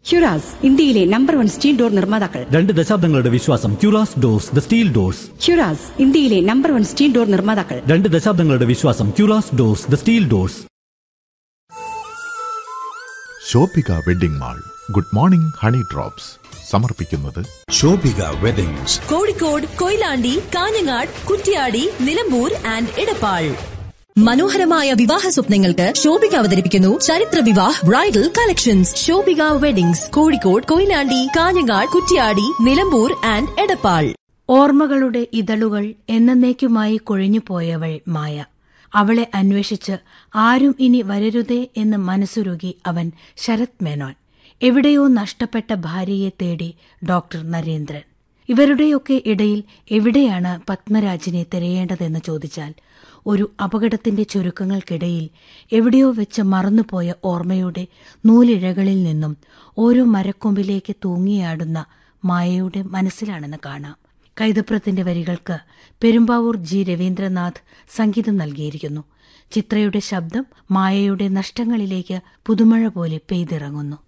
ഹ്യുറാസ് ഇന്ത്യയിലെ number one steel door നിർമ്മാതാക്കൾ രണ്ട് ദശാബ്ദങ്ങളുടെ വിശ്വാസം ക്യൂറാസ് ഡോർസ് ദ സ്റ്റീൽ ഡോർസ് ഹ്യുറാസ് ഇന്ത്യയിലെ നമ്പർ വൺ സ്റ്റീൽ ഡോർ നിർമ്മാതാക്കൾ രണ്ട് ദശാബ്ദങ്ങളുടെ വിശ്വാസം ക്യൂറാസ് doors the steel doors Shobhika wedding mall good morning honey drops സമർപ്പിക്കുന്നത് ശോഭിക വെഡിങ്സ് കോഴിക്കോട് കൊയിലാണ്ടി കാഞ്ഞങ്ങാട് കുറ്റ്യാടി നിലമ്പൂർ ആൻഡ് ഇടപ്പാൾ മനോഹരമായ വിവാഹ സ്വപ്നങ്ങൾക്ക് ശോഭിക അവതരിപ്പിക്കുന്നു ചരിത്ര Vivah bridal collections Shobhika weddings Kozhikode Koyilandy Kanhangad Kuttiadi Nilambur and Edappal ഓർമ്മകളുടെ ഇതളുകൾ എന്നേക്കുമായി കൊഴിഞ്ഞുപോയവൾ മായ അവളെ അന്വേഷിച്ച് ആരും ഇനി വരരുതേ എന്ന് മനസ്സുരുകി അവൻ ശരത് മേനോൻ എവിടെയോ നഷ്ടപ്പെട്ട ഭാര്യയെ തേടി ഡോക്ടർ നരേന്ദ്രൻ ഇവരുടെയൊക്കെ ഇടയിൽ എവിടെയാണ് പത്മരാജിനെ തിരയേണ്ടതെന്ന് ചോദിച്ചാൽ ഒരു അപകടത്തിന്റെ ചുരുക്കങ്ങൾക്കിടയിൽ എവിടെയോ വെച്ച് മറന്നുപോയ ഓർമ്മയുടെ നൂലിഴകളിൽ നിന്നും ഓരോ മരക്കൊമ്പിലേക്ക് തൂങ്ങിയാടുന്ന മായയുടെ മനസ്സിലാണെന്ന് കാണാം കൈതപ്രത്തിന്റെ വരികൾക്ക് പെരുമ്പാവൂർ ജി രവീന്ദ്രനാഥ് സംഗീതം നൽകിയിരിക്കുന്നു ചിത്രയുടെ ശബ്ദം മായയുടെ നഷ്ടങ്ങളിലേക്ക് പുതുമഴ പോലെ പെയ്തിറങ്ങുന്നു